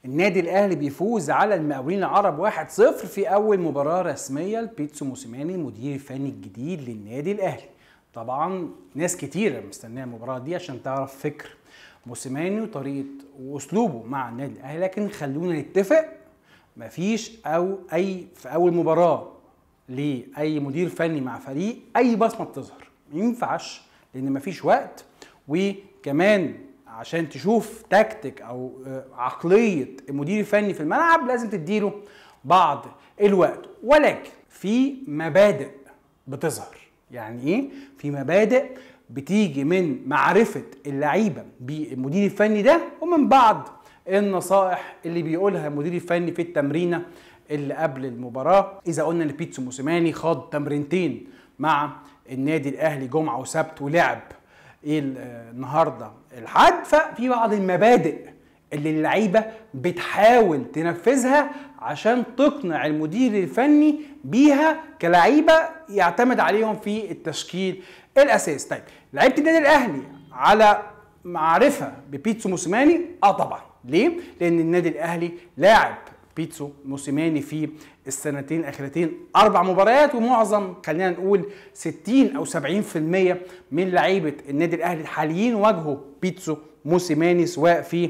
النادي الاهلي بيفوز على المقاولين العرب 1-0 في اول مباراه رسميه لبيتسو موسيماني المدير الفني الجديد للنادي الاهلي طبعا ناس كتيره مستنيه المباراه دي عشان تعرف فكر موسيماني وطريقه واسلوبه مع النادي الاهلي لكن خلونا نتفق مفيش او اي في اول مباراه لاي مدير فني مع فريق اي بصمه بتظهر ما ينفعش لان مفيش وقت وكمان عشان تشوف تكتيك او عقليه المدير الفني في الملعب لازم تديله بعض الوقت ولكن في مبادئ بتظهر يعني ايه في مبادئ بتيجي من معرفه اللعيبه بالمدير الفني ده ومن بعض النصائح اللي بيقولها المدير الفني في التمرينه اللي قبل المباراه اذا قلنا ان بيتسو موسيماني خاض تمرينتين مع النادي الاهلي جمعه وسبت ولعب النهارده الحد ففي بعض المبادئ اللي اللعيبه بتحاول تنفذها عشان تقنع المدير الفني بيها كلعيبه يعتمد عليهم في التشكيل الاساسي طيب لعيبه النادي الاهلي على معرفه ببيتسو موسيماني اه طبعا ليه لان النادي الاهلي لاعب بيتسو موسيماني في السنتين الاخيرتين اربع مباريات ومعظم خلينا نقول 60 او 70% من لعيبه النادي الاهلي الحاليين واجهوا بيتسو موسيماني سواء في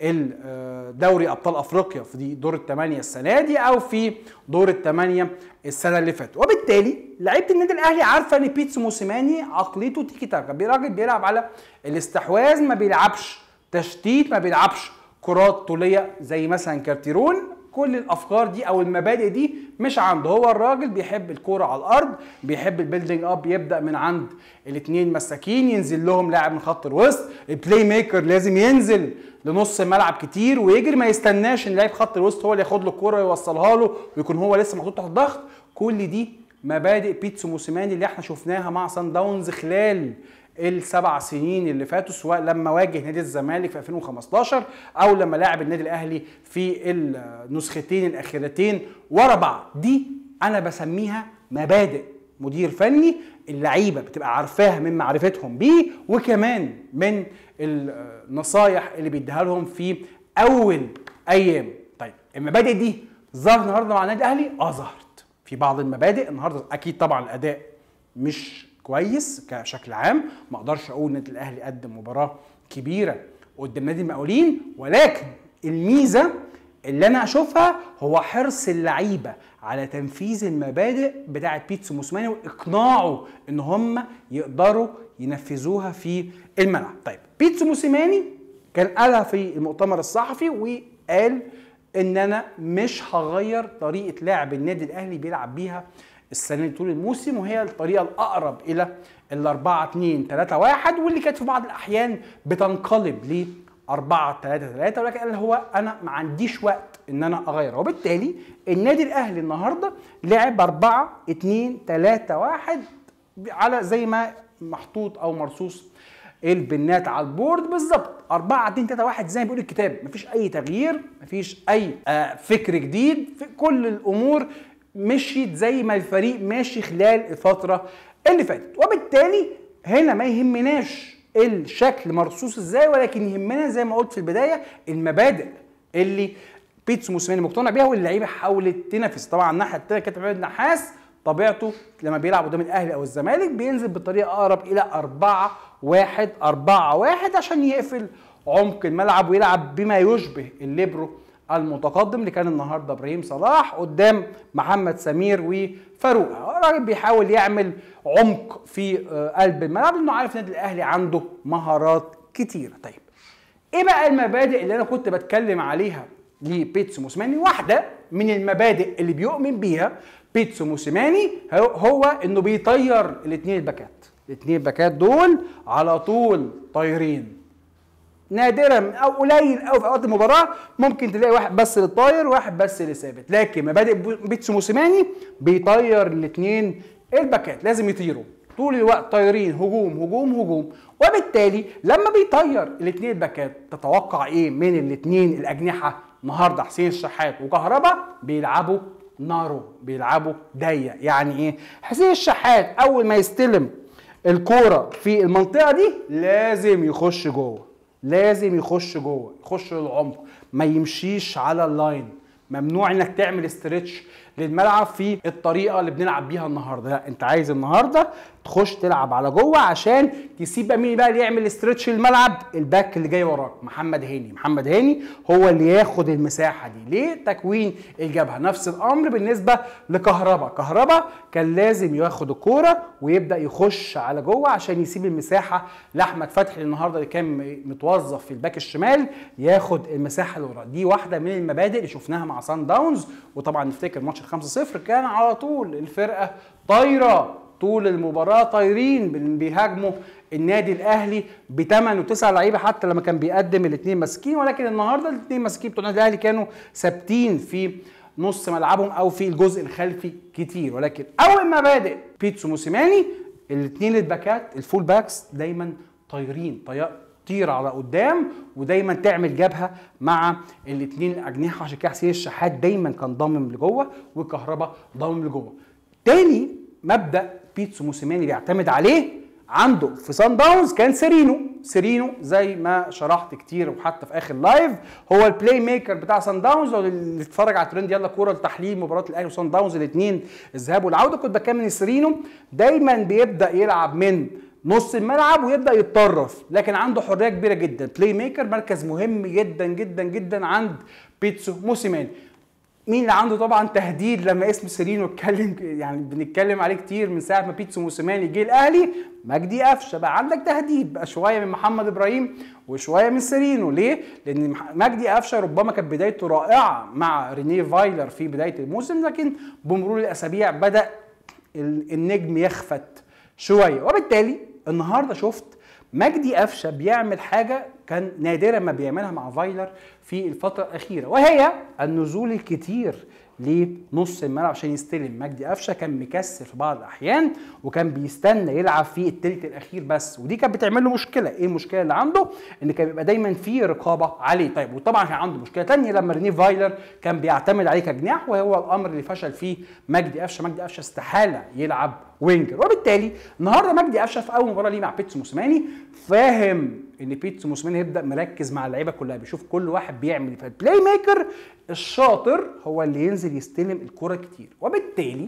دوري ابطال افريقيا في دور الثمانيه السنه دي او في دور الثمانيه السنه اللي فاتت وبالتالي لعيبه النادي الاهلي عارفه ان بيتسو موسيماني عقليته تيكي تاكا راجل بيلعب على الاستحواذ ما بيلعبش تشتيت ما بيلعبش كرات طوليه زي مثلا كارتيرون كل الافكار دي او المبادئ دي مش عنده هو الراجل بيحب الكوره على الارض بيحب البيلدينج اب يبدا من عند الاثنين مساكين ينزل لهم لاعب من خط الوسط البلاي ميكر لازم ينزل لنص الملعب كتير ويجري ما يستناش ان لاعب خط الوسط هو اللي ياخد له الكوره ويوصلها له ويكون هو لسه محطوط تحت ضغط كل دي مبادئ بيتسو موسيماني اللي احنا شفناها مع سان داونز خلال السبع سنين اللي فاتوا سواء لما واجه نادي الزمالك في 2015 او لما لاعب النادي الاهلي في النسختين الاخيرتين ورا بعض دي انا بسميها مبادئ مدير فني اللعيبه بتبقى عارفاها من معرفتهم بيه وكمان من النصايح اللي بيديها لهم في اول ايام طيب المبادئ دي ظهر النهارده مع النادي الاهلي اه ظهرت في بعض المبادئ النهارده اكيد طبعا الاداء مش كويس كشكل عام ما اقدرش اقول النادي الاهلي قدم مباراه كبيره قدام نادي المقاولين ولكن الميزه اللي انا اشوفها هو حرص اللعيبه على تنفيذ المبادئ بتاعه بيتسو موسيماني واقناعه ان هم يقدروا ينفذوها في الملعب طيب بيتسو موسيماني كان قالها في المؤتمر الصحفي وقال ان انا مش هغير طريقه لعب النادي الاهلي بيلعب بيها السنه دي طول الموسم وهي الطريقه الاقرب الى ال 4 2 3 1 واللي كانت في بعض الاحيان بتنقلب ل 4 3 3 ولكن قال هو انا ما عنديش وقت ان انا اغيرها وبالتالي النادي الاهلي النهارده لعب 4 2 3 1 على زي ما محطوط او مرصوص البنات على البورد بالظبط 4 2 3 1 زي ما بيقول الكتاب مفيش اي تغيير مفيش اي آه فكر جديد في كل الامور مشيت زي ما الفريق ماشي خلال الفتره اللي فاتت وبالتالي هنا ما يهمناش الشكل مرصوص ازاي ولكن يهمنا زي ما قلت في البدايه المبادئ اللي بيتسو موسيماني مقتنع بيها واللعيبه حاولت تنافس طبعا الناحيه الثانيه كابتن عماد النحاس طبيعته لما بيلعب قدام الاهلي او الزمالك بينزل بطريقه اقرب الى 4 1 4 1 عشان يقفل عمق الملعب ويلعب بما يشبه الليبرو المتقدم اللي كان النهارده ابراهيم صلاح قدام محمد سمير وفاروق الراجل بيحاول يعمل عمق في قلب الملعب لانه عارف النادي الاهلي عنده مهارات كتيره طيب ايه بقى المبادئ اللي انا كنت بتكلم عليها لبيتسو موسيماني واحده من المبادئ اللي بيؤمن بيها بيتسو موسيماني هو انه بيطير الاثنين الباكات الاثنين الباكات دول على طول طايرين نادرا او قليل قوي في اوقات المباراه ممكن تلاقي واحد بس اللي طاير وواحد بس اللي ثابت لكن مبادئ بيتسو موسيماني بيطير الاثنين الباكات لازم يطيروا طول الوقت طايرين هجوم هجوم هجوم وبالتالي لما بيطير الاثنين الباكات تتوقع ايه من الاثنين الاجنحه النهارده حسين الشحات وكهربا بيلعبوا نارو بيلعبوا ضيق يعني ايه حسين الشحات اول ما يستلم الكوره في المنطقه دي لازم يخش جوه لازم يخش جوه يخش للعمق ما يمشيش على اللاين ممنوع انك تعمل استرتش للملعب في الطريقه اللي بنلعب بيها النهارده لا انت عايز النهارده تخش تلعب على جوه عشان تسيب بقى مين بقى اللي يعمل استرتش للملعب الباك اللي جاي وراك محمد هاني محمد هاني هو اللي ياخد المساحه دي ليه تكوين الجبهه نفس الامر بالنسبه لكهربا كهربا كان لازم ياخد الكوره ويبدا يخش على جوه عشان يسيب المساحه لاحمد فتحي النهارده اللي كان متوظف في الباك الشمال ياخد المساحه اللي وراه دي واحده من المبادئ اللي شفناها مع سان داونز وطبعا نفتكر ماتش ال 5-0 كان على طول الفرقه طايره طول المباراه طايرين بيهاجموا النادي الاهلي بثمان وتسع لعيبه حتى لما كان بيقدم الاثنين ماسكين ولكن النهارده الاثنين ماسكين بتوع النادي الاهلي كانوا ثابتين في نص ملعبهم او في الجزء الخلفي كتير ولكن اول ما بادئ بيتسو موسيماني الاثنين الباكات الفول باكس دايما طايرين طير على قدام ودايما تعمل جبهه مع الاثنين الاجنحه عشان كده حسين الشحات دايما كان ضامم لجوه والكهرباء ضامم لجوه. تاني مبدا بيتسو موسيماني بيعتمد عليه عنده في سان داونز كان سيرينو سيرينو زي ما شرحت كتير وحتى في اخر لايف هو البلاي ميكر بتاع سان داونز اللي اتفرج على ترند يلا كوره لتحليل مباراه الاهلي وسان داونز الاثنين الذهاب والعوده كنت بكمل ان سيرينو دايما بيبدا يلعب من نص الملعب ويبدا يتطرف لكن عنده حريه كبيره جدا بلاي ميكر مركز مهم جدا جدا جدا عند بيتسو موسيماني مين اللي عنده طبعا تهديد لما اسم سيرينو اتكلم يعني بنتكلم عليه كتير من ساعه ما بيتسو موسيماني جه الاهلي مجدي قفشه بقى عندك تهديد بقى شويه من محمد ابراهيم وشويه من سيرينو ليه؟ لان مجدي قفشه ربما كانت بدايته رائعه مع رينيه فايلر في بدايه الموسم لكن بمرور الاسابيع بدا النجم يخفت شويه وبالتالي النهارده شفت مجدي قفشه بيعمل حاجه كان نادرا ما بيعملها مع فايلر في الفتره الاخيره وهي النزول الكتير لنص الملعب عشان يستلم مجدي قفشه كان مكسر في بعض الاحيان وكان بيستنى يلعب في التلت الاخير بس ودي كانت بتعمل له مشكله ايه المشكله اللي عنده ان كان بيبقى دايما في رقابه عليه طيب وطبعا كان عنده مشكله ثانيه لما ريني فايلر كان بيعتمد عليه كجناح وهو الامر اللي فشل فيه مجدي قفشه مجدي قفشه استحاله يلعب وينجر وبالتالي النهارده مجدي قفشه في اول مباراه ليه مع بيتسو موسيماني فاهم ان بيتسو موسيماني هيبدا مركز مع اللعيبه كلها بيشوف كل واحد بيعمل ايه فالبلاي ميكر الشاطر هو اللي ينزل يستلم الكره كتير وبالتالي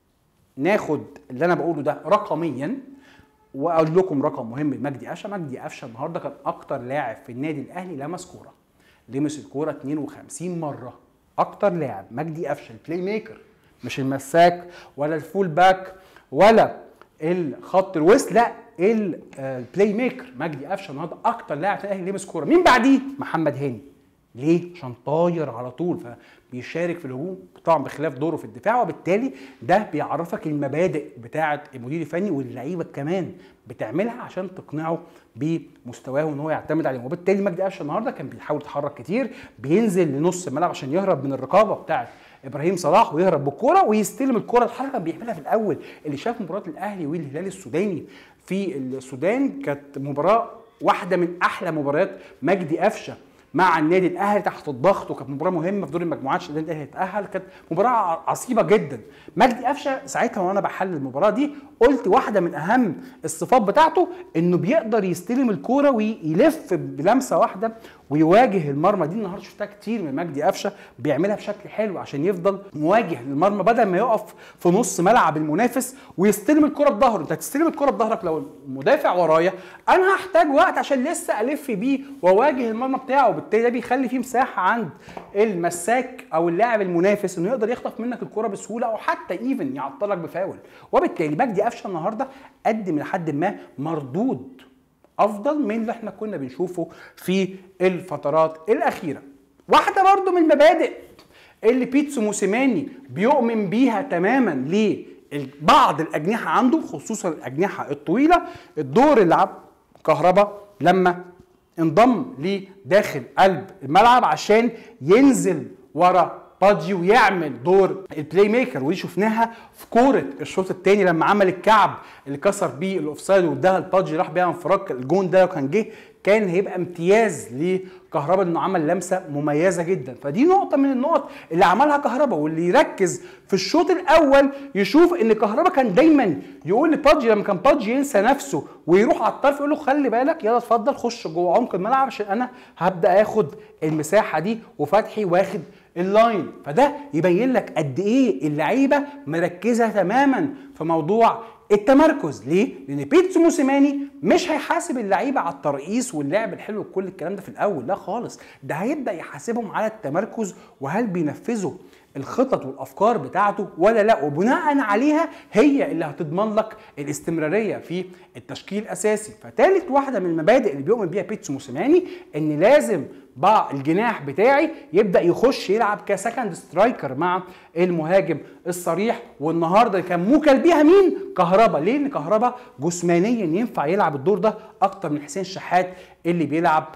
ناخد اللي انا بقوله ده رقميا واقول لكم رقم مهم لمجدي قفشه مجدي قفشه النهارده كان اكتر لاعب في النادي الاهلي لمس كوره لمس الكوره 52 مره اكتر لاعب مجدي قفشه البلاي ميكر مش المساك ولا الفول باك ولا الخط الوسط لا البلاي ميكر مجدي قفشه النهارده اكتر لاعب في الاهلي لمس كوره مين بعديه محمد هاني ليه عشان طاير على طول فبيشارك في الهجوم طبعا بخلاف دوره في الدفاع وبالتالي ده بيعرفك المبادئ بتاعه المدير الفني واللعيبه كمان بتعملها عشان تقنعه بمستواه وان هو يعتمد عليهم وبالتالي مجدي قفشه النهارده كان بيحاول يتحرك كتير بينزل لنص الملعب عشان يهرب من الرقابه بتاعه ابراهيم صلاح ويهرب بالكوره ويستلم الكوره الحركه بيعملها في الاول اللي شاف مباراه الاهلي والهلال السوداني في السودان كانت مباراه واحده من احلى مباريات مجدي قفشه مع النادي الاهلي تحت الضغط وكانت مباراه مهمه في دور المجموعات عشان النادي الاهلي يتاهل كانت مباراه عصيبه جدا مجدي قفشه ساعتها وانا بحلل المباراه دي قلت واحده من اهم الصفات بتاعته انه بيقدر يستلم الكوره ويلف بلمسه واحده ويواجه المرمى دي النهارده شفتها كتير من مجدي قفشه بيعملها بشكل حلو عشان يفضل مواجه للمرمى بدل ما يقف في نص ملعب المنافس ويستلم الكره بظهره انت هتستلم الكره بظهرك لو المدافع ورايا انا هحتاج وقت عشان لسه الف بيه واواجه المرمى بتاعه وبالتالي ده بيخلي فيه مساحه عند المساك او اللاعب المنافس انه يقدر يخطف منك الكره بسهوله او حتى ايفن يعطلك بفاول وبالتالي مجدي قفشه النهارده قدم لحد ما مردود افضل من اللي احنا كنا بنشوفه في الفترات الاخيره واحده برضو من المبادئ اللي بيتسو موسيماني بيؤمن بيها تماما ليه بعض الاجنحه عنده خصوصا الاجنحه الطويله الدور اللي لعب كهربا لما انضم لداخل قلب الملعب عشان ينزل ورا بادجي ويعمل دور البلاي ميكر ودي شفناها في كوره الشوط الثاني لما عمل الكعب اللي كسر بيه الاوفسايد واداها لبادجي راح بيها انفراد الجون ده لو كان جه كان هيبقى امتياز لكهربا انه عمل لمسه مميزه جدا فدي نقطه من النقط اللي عملها كهربا واللي يركز في الشوط الاول يشوف ان كهربا كان دايما يقول لبادجي لما كان بادجي ينسى نفسه ويروح على الطرف يقول له خلي بالك يلا اتفضل خش جوه عمق الملعب عشان انا هبدا اخد المساحه دي وفتحي واخد اللاين فده يبين لك قد ايه اللعيبه مركزه تماما في موضوع التمركز ليه؟ لان بيتسو موسيماني مش هيحاسب اللعيبه على الترقيص واللعب الحلو وكل الكلام ده في الاول لا خالص ده هيبدا يحاسبهم على التمركز وهل بينفذوا الخطط والافكار بتاعته ولا لا وبناء عليها هي اللي هتضمن لك الاستمراريه في التشكيل الاساسي فتالت واحده من المبادئ اللي بيؤمن بيها بيتسو موسيماني ان لازم بقى الجناح بتاعي يبدا يخش يلعب كسكند سترايكر مع المهاجم الصريح والنهارده كان موكل بيها مين كهربا ليه لان كهربا جسمانيا ينفع يلعب الدور ده اكتر من حسين شحات اللي بيلعب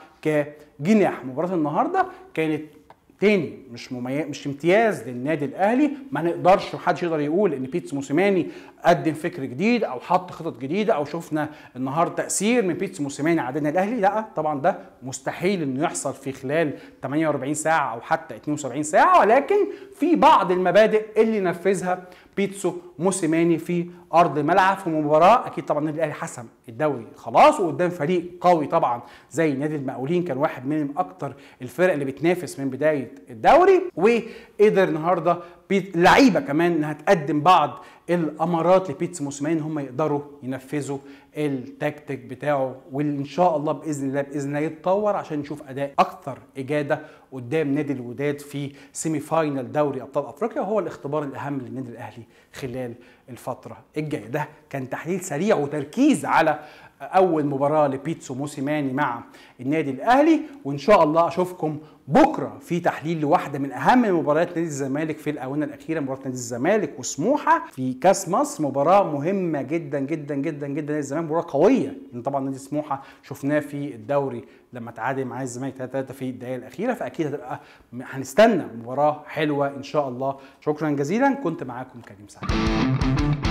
كجناح مباراه النهارده كانت تاني مش مميز مش امتياز للنادي الاهلي ما نقدرش محدش يقدر يقول ان بيتس موسيماني قدم فكر جديد او حط خطط جديده او شفنا النهارده تاثير من بيتس موسيماني على النادي الاهلي لا طبعا ده مستحيل انه يحصل في خلال 48 ساعه او حتى 72 ساعه ولكن في بعض المبادئ اللي نفذها بيتسو موسيماني في ارض الملعب في مباراه اكيد طبعا النادي الاهلي حسم الدوري خلاص وقدام فريق قوي طبعا زي نادي المقاولين كان واحد من اكتر الفرق اللي بتنافس من بدايه الدوري وقدر النهارده لعيبه كمان انها تقدم بعض الامارات لبيتس موسيماني ان هم يقدروا ينفذوا التكتيك بتاعه واللي ان شاء الله باذن الله باذن الله يتطور عشان نشوف اداء اكثر اجاده قدام نادي الوداد في سيمي فاينل دوري ابطال افريقيا وهو الاختبار الاهم للنادي الاهلي خلال الفتره الجايه ده كان تحليل سريع وتركيز على اول مباراه لبيتسو موسيماني مع النادي الاهلي وان شاء الله اشوفكم بكره في تحليل لواحده من اهم مباريات نادي الزمالك في الاونه الاخيره مباراه نادي الزمالك وسموحه في كاس مصر مباراه مهمه جدا جدا جدا جدا نادي الزمالك مباراه قويه لان طبعا نادي سموحه شفناه في الدوري لما تعادل مع الزمالك 3 3 في الدقائق الاخيره فاكيد هتبقى هنستنى مباراه حلوه ان شاء الله شكرا جزيلا كنت معاكم كريم سعد